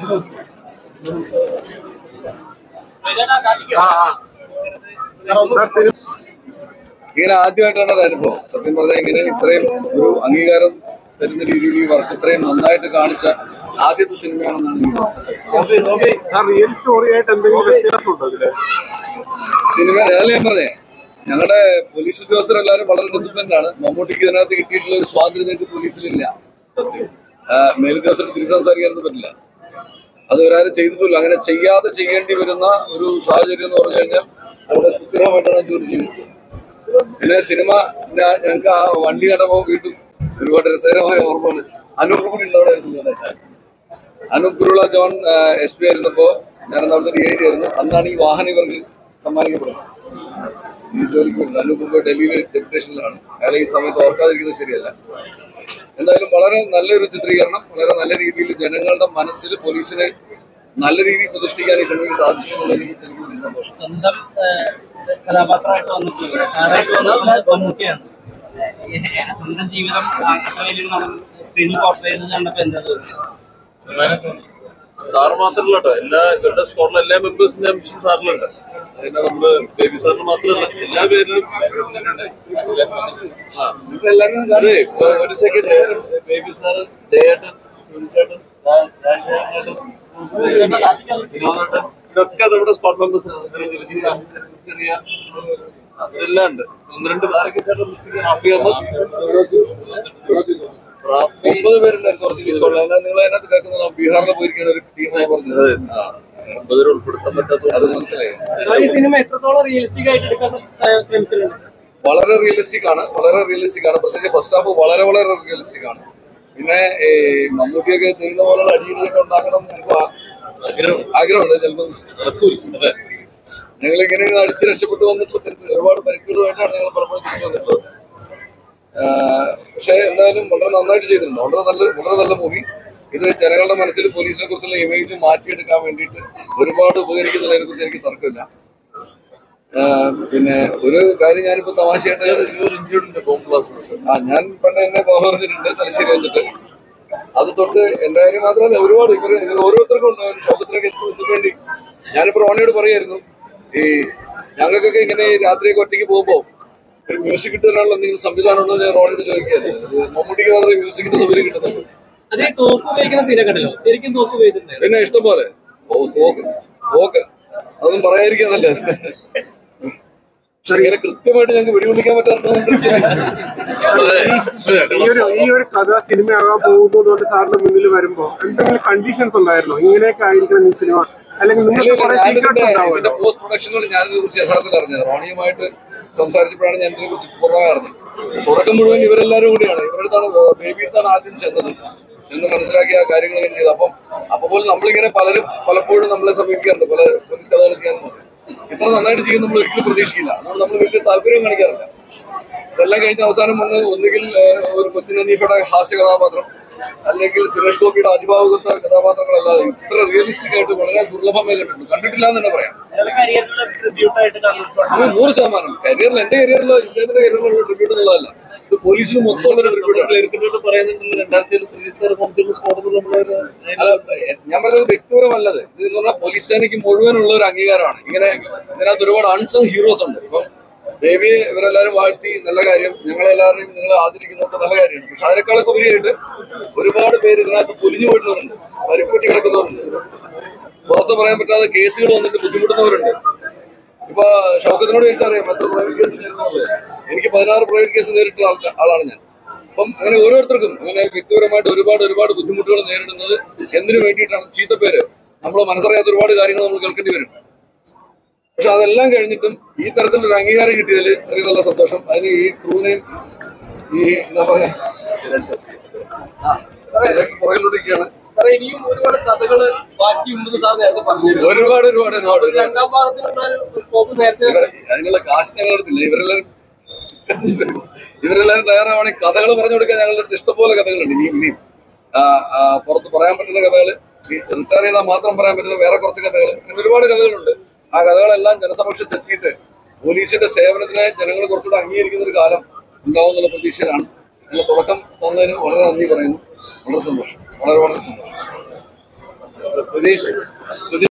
ഇങ്ങനെ ആദ്യമായിട്ടാണ് ഒരു അനുഭവം സത്യം പറഞ്ഞാൽ ഇങ്ങനെ ഇത്രയും ഒരു അംഗീകാരം തരുന്ന രീതിയിൽ ഈ വർക്ക് ഇത്രയും നന്നായിട്ട് കാണിച്ച ആദ്യത്തെ സിനിമയാണെന്നാണ് എനിക്ക് തോന്നുന്നത് റിയൽ സ്റ്റോറി ആയിട്ട് എന്തെങ്കിലും വ്യത്യാസമുണ്ടോ ഇതില് സിനിമ അതല്ലേ ഞാൻ പറഞ്ഞേ ഞങ്ങളുടെ പോലീസ് ഉദ്യോഗസ്ഥരെല്ലാവരും വളരെ ഡിസിപ്ലിൻഡ് ആണ് മമ്മൂട്ടിക്ക് ഇതിനകത്ത് കിട്ടിയിട്ടുള്ള ഒരു സ്വാതന്ത്ര്യം ഞങ്ങൾക്ക് പോലീസിലില്ല ആ, മേലുദ്യോഗസ്ഥർക്ക് തിരിച്ചു സംസാരിക്കാനൊന്നും പറ്റില്ല അത് ഇവരാരും ചെയ്തിട്ടില്ല അങ്ങനെ ചെയ്യാതെ ചെയ്യേണ്ടി വരുന്ന ഒരു സാഹചര്യം എന്ന് പറഞ്ഞു കഴിഞ്ഞാൽ അവിടെ കൃത്യമായിട്ടാണ് ജോലി ചെയ്യുന്നത് പിന്നെ സിനിമ ഞാ- ഞങ്ങൾക്ക് ആ വണ്ടി കണ്ടപ്പോൾ വീണ്ടും ഒരുപാട് രസകരമായ ഓർമ്മകൾ അനൂപ് കൂടി ഉണ്ടവിടെ അനൂപ് കുരുള ജോൺ എസ് പി ആയിരുന്നപ്പോ ഞാൻ അവിടുത്തെ ഡി ഐ ജി ആയിരുന്നു അന്നാണ് ഈ വാഹനം ഇവർക്ക് സമ്മാനിക്കപ്പെടുന്നത് ഈ ജോലിക്ക് വേണ്ടി അനൂപ് മുമ്പ് ഡൽഹിയിൽ ഡെപ്യൂട്ടേഷനിലാണ് അയാൾ ഈ സമയത്ത് ഓർക്കാതിരിക്കുന്നത് ശരിയല്ല എന്തായാലും വളരെ നല്ലൊരു ചിത്രീകരണം വളരെ നല്ല രീതിയിൽ ജനങ്ങളുടെ മനസ്സിൽ പോലീസിനെ നല്ല രീതിയിൽ പ്രതിഷ്ഠിക്കാൻ ഈ സിനിമയ്ക്ക് സാധിച്ചു എന്നുള്ളതിൽ എനിക്ക് എനിക്ക് വലിയ സന്തോഷം സ്വന്തം ഏഹ്, കഥാപാത്രമായിട്ട് വന്നിട്ടുള്ളത് ആരായിട്ട് വന്നത് മമ്മൂട്ടിയാണ് ഏഹ്, സ്വന്തം ജീവിതം ആ, അത്ര വലിയൊരു നടൻ സ്ക്രീനിൽ പോർട്രേ ചെയ്യുന്നത് കണ്ടപ്പോ എന്താ തോന്നുന്നത് സാറ് മാത്രമല്ല കേട്ടോ എല്ലാ ഇവരുടെ സ്ക്വാഡിലെ എല്ലാ മെമ്പേഴ്സിന്റെ അംശം സാറിലുണ്ട് അതിന് നമ്മള് ബേബി സാറിന് മാത്രമല്ല എല്ലാ പേരിലും ആ എല്ലാവരും അതെ ഇപ്പൊ ഒരു സെക്കൻഡ് ബേബി സാറ് ജയേട്ടൻ സുനിച്ചേട്ടൻ രാ- രാജശേഖരേട്ടൻ, വിനോദേട്ടൻ ഇതൊക്കെ നമ്മുടെ സ്ക്വാഡ് മെമ്പേഴ്സ് എല്ലാം ഉണ്ട് ഒന്ന് രണ്ട് ആരൊക്കെ ചേട്ടൻ മിസ്സിംഗ് റാഫി അഹമ്മദ് റാഫി ഒമ്പത് പേരുണ്ടായിരുന്നു കുറച്ച് സ്കോളിൽ അതായത് നിങ്ങൾ അതിനകത്ത് കേൾക്കുന്ന ബീഹാറിൽ പോയിരിക്കുന്ന ഒരു ടീമായി പറഞ്ഞത് ആ, ഒമ്പതിൽ ഉൾപ്പെടുത്താൻ പറ്റാത്ത അത് മനസ്സിലായി ഈ സിനിമ എത്രത്തോളം റിയലിസ്റ്റിക് ആയിട്ട് എടുക്കാൻ ശ്രമിച്ചിട്ടുണ്ട് വളരെ റിയലിസ്റ്റിക് ആണ് വളരെ റിയലിസ്റ്റിക് ആണ് പ്രത്യേകിച്ച് ഫസ്റ്റ് ഹാഫ് വളരെ വളരെ റിയലിസ്റ്റിക് ആണ് പിന്നെ ഈ മമ്മൂട്ടിയൊക്കെ ചെയ്യുന്ന പോലുള്ള അടിയിടിയൊക്കെ ഉണ്ടാക്കണം എന്ന് ഞങ്ങൾക്ക് ആ- ആഗ്രഹം ആഗ്രഹമുണ്ട് ചിലപ്പോൾ അതെ ഞങ്ങൾ ഇങ്ങനെ ഇങ്ങനെ അടിച്ച് രക്ഷപ്പെട്ടു വന്നിട്ട് ചിലപ്പോൾ ഒരുപാട് പരിക്കുകളുമായിട്ടാണ് ഞങ്ങൾ പലപ്പോഴും തിരിച്ചു വന്നിട്ടുള്ളത് ആഹ് പക്ഷേ എന്തായാലും വളരെ നന്നായിട്ട് ചെയ്തിട്ടുണ്ട് വളരെ നല്ല വളരെ നല്ല മൂവി ഇത് ജനങ്ങളുടെ മനസ്സിൽ പോലീസിനെ കുറിച്ചുള്ള ഇമേജ് മാറ്റിയെടുക്കാൻ വേണ്ടിയിട്ട് ഒരുപാട് ഉപകരിക്കുന്നതിനെ കുറിച്ച് എനിക്ക് തർക്കമില്ല ആഹ് പിന്നെ ഒരു കാര്യം ഞാനിപ്പോ തമാശയായിട്ട് ഇഞ്ചുറിന്റെ ബോംബ് ബ്ലാസ്റ്റ് ആ ഞാൻ പണ്ട് എന്നെ പറഞ്ഞിട്ടുണ്ട് തലശ്ശേരി വെച്ചിട്ട് അത് തൊട്ട് എന്റെ കാര്യം മാത്രമല്ല ഒരുപാട് ഇവര് ഇവർ ഓരോരുത്തർക്കും ഉണ്ട് ഒരു ശോകത്തിനൊക്കെ എത്തുന്നതിന് വേണ്ടി ഞാനിപ്പോ റോണിയോട് പറയായിരുന്നു ഈ ഞങ്ങൾക്കൊക്കെ ഇങ്ങനെ ഈ രാത്രിയൊക്കെ ഒറ്റയ്ക്ക് പോകുമ്പോ ഒരു മ്യൂസിക് കിട്ടാനുള്ള എന്തെങ്കിലും സംവിധാനം ഉണ്ടോ എന്ന് ഞാൻ റോണിയോട് ചോദിക്കുകയായിരുന്നു ഇത് മമ്മൂട്ടിക്ക് മാത്രമേ മ്യൂസിക്കിന്റെ സൗകര്യം കിട്ടുന്നുള്ളൂ അത് ഈ തോക്ക് ഉപയോഗിക്കുന്ന സീനൊക്കെ ഉണ്ടല്ലോ ശരിക്കും തോക്ക് ഉപയോഗിച്ചിട്ടുണ്ടായിരുന്നു പിന്നെ ഇഷ്ടം പോലെ ഓ തോക്ക് തോക്ക് അതൊന്നും പറയാതിരിക്കാൻ നല്ലത് പക്ഷെ ഇങ്ങനെ കൃത്യമായിട്ട് ഞങ്ങൾക്ക് വെടികൊള്ളിക്കാൻ പറ്റാത്ത ഈ ഒരു ഈ ഒരു കഥ സിനിമയാകാൻ പോകുന്നതുകൊണ്ട് സാറിന്റെ മുന്നിൽ വരുമ്പോ എന്തെങ്കിലും കണ്ടീഷൻസ് ഉണ്ടായിരുന്നോ ഇങ്ങനെയൊക്കെ ആയിരിക്കണം ഈ സിനിമ അല്ലെങ്കിൽ നിങ്ങൾക്ക് കുറെ സീക്രട്സ് ഉണ്ടാവുമല്ലോ പോസ്റ്റ് പ്രൊഡക്ഷനിൽ ഞാനിതിനെ കുറിച്ച് യഥാർത്ഥത്തിൽ അറിഞ്ഞത് റോണിയുമായിട്ട് സംസാരിച്ചപ്പോഴാണ് ഞാൻ ഇതിനെ കുറിച്ച് പൂർണ്ണമായി അറിഞ്ഞത് തുടക്കം മുഴുവൻ ഇവരെല്ലാവരും കൂടിയാണ് ഇവരടുത്താണ് ബേബി അടുത്താണ് ആദ്യം ചെന്നത് ചെന്ന് മനസ്സിലാക്കിയ കാര്യങ്ങൾ ഇങ്ങനെ ചെയ്തു അപ്പം അപ്പൊ പോലും നമ്മളിങ്ങനെ പലരും പലപ്പോഴും നമ്മളെ സമീപിക്കാറുണ്ട് പല പോലീസ് കഥകൾ ചെയ്യാനുണ്ട് ഇത്ര നന്നായിട്ട് ചെയ്യും നമ്മൾ ഒരിക്കലും പ്രതീക്ഷിക്കില്ല അതുകൊണ്ട് നമ്മൾ വലിയ താല്പര്യം കാണിക്കാറില്ല ഇതെല്ലാം കഴിഞ്ഞ അവസാനം വന്ന് ഒന്നുകിൽ ഏഹ്, ഒരു കൊച്ചിൻ അനീഫയുടെ ഹാസ്യ കഥാപാത്രം അല്ലെങ്കിൽ സുരേഷ് ഗോപിയുടെ അതിഭാവുകത്തെ കഥാപാത്രങ്ങളല്ലാതെ ഇത്ര റിയലിസ്റ്റിക് ആയിട്ട് വളരെ ദുർലഭമേ കണ്ടിട്ടുണ്ട് കണ്ടിട്ടില്ല എന്ന് തന്നെ പറയാം കരിയറിലുള്ള ട്രിബ്യൂട്ട് ആയിട്ട് കാണുന്ന അത് നൂറ് ശതമാനം കരിയറിൽ എന്റെ കരിയറിലോ ഇദ്ദേഹത്തിന്റെ കരിയറിലുള്ള ട്രിബ്യൂട്ട് എന്നുള്ളതല്ല ഇത് പോലീസിന് മൊത്തം ഉള്ള ട്രിബ്യൂട്ട് ആണ് ക്ലിയർക്കിട്ട് പറയുന്നുണ്ടല്ലോ രണ്ടായിരത്തി ഏഴ് ശ്രീ സാർ മമ്മൂട്ടി സ്ക്വാഡിൽ നമ്മളൊരു അല്ല ഞാൻ പറഞ്ഞത് വ്യക്തിപരമല്ലത് ഇത് എന്ന് പറഞ്ഞാൽ പോലീസ് സേനയ്ക്ക് മുഴുവനുള്ള ഒരു അംഗീകാരമാണ് ഇങ്ങനെ ഇതിനകത്ത് ഒരുപാട് അൺസങ് ഹീറോസ് ഉണ്ട് ഇപ്പം ബേബി ഇവരെല്ലാവരും വാഴ്ത്തി നല്ല കാര്യം ഞങ്ങളെല്ലാവരെയും നിങ്ങൾ ആദരിക്കുന്നതൊക്കെ നല്ല കാര്യമാണ് പക്ഷെ അതിനേക്കാളൊക്കെ ഉപരിയായിട്ട് ഒരുപാട് പേര് ഇതിനകത്ത് പൊലിഞ്ഞു പോയിട്ടുള്ളവരുണ്ട് പരിക്ക് പറ്റി കിടക്കുന്നവരുണ്ട് പുറത്ത് പറയാൻ പറ്റാതെ കേസുകൾ വന്നിട്ട് ബുദ്ധിമുട്ടുന്നവരുണ്ട് ഇപ്പൊ ഷൗക്കത്തിനോട് ചോദിച്ചറിയാം എത്ര പ്രൈവറ്റ് കേസ് നേരിടുന്നുള്ളത് എനിക്ക് പതിനാറ് പ്രൈവറ്റ് കേസ് നേരിട്ടുള്ള ആൾക്കാ- ആളാണ് ഞാൻ അപ്പം അങ്ങനെ ഓരോരുത്തർക്കും അങ്ങനെ വ്യക്തിപരമായിട്ട് ഒരുപാട് ഒരുപാട് ബുദ്ധിമുട്ടുകൾ നേരിടുന്നത് എന്തിനു വേണ്ടിയിട്ടാണ് ചീത്തപ്പേര് നമ്മൾ മനസ്സറിയാത്ത ഒരുപാട് കാര്യങ്ങൾ നമ്മൾ കേൾക്കേണ്ടി വരും പക്ഷെ അതെല്ലാം കഴിഞ്ഞിട്ടും ഈ തരത്തിലൊരു അംഗീകാരം കിട്ടിയതിൽ ചെറിയ നല്ല സന്തോഷം അതിന് ഈ ക്രൂവിനെയും ഈ എന്താ പറയാ ആ, ഇതിലേക്ക് പുറകിലൊടുക്കുകയാണ് സാറേ ഇനിയും ഒരുപാട് കഥകള് ബാക്കിയുണ്ടെന്ന് സാർ നേരത്തെ പറഞ്ഞു ഒരുപാട് ഒരുപാട് ഒരുപാട് ഒരുപാട് രണ്ടാം ഭാഗത്തിലുള്ള ഒരു സ്കോപ്പ് നേരത്തെ ഇവരെ അതിനുള്ള കാശ് ഞങ്ങൾ എടുത്തില്ല ഇവരെല്ലാരും ഇവരെല്ലാരും തയ്യാറാവണമെങ്കിൽ കഥകൾ പറഞ്ഞു കൊടുക്കാൻ ഞങ്ങളുടെ അടുത്ത് ഇഷ്ടംപോലെ കഥകളുണ്ട് ഇനിയും ഇനിയും ആ, ആ, പുറത്ത് പറയാൻ പറ്റുന്ന കഥകൾ റിട്ടയർ ചെയ്താൽ മാത്രം പറയാൻ പറ്റുന്ന വേറെ കുറച്ച് കഥകൾ അങ്ങനെ ഒരുപാട് കഥകളുണ്ട് ആ കഥകളെല്ലാം ജനസമക്ഷത്ത് എത്തിയിട്ട് പോലീസിന്റെ സേവനത്തിനെ ജനങ്ങൾ കുറച്ചുകൂടെ അംഗീകരിക്കുന്ന ഒരു കാലം ഉണ്ടാവും എന്നുള്ള പ്രതീക്ഷയിലാണ് നിങ്ങൾ തുടക്കം തന്നതിന് വളരെ നന്ദി പറയുന്നു വളരെ സന്തോഷം വളരെ വളരെ സന്തോഷം പ്രതീക്ഷ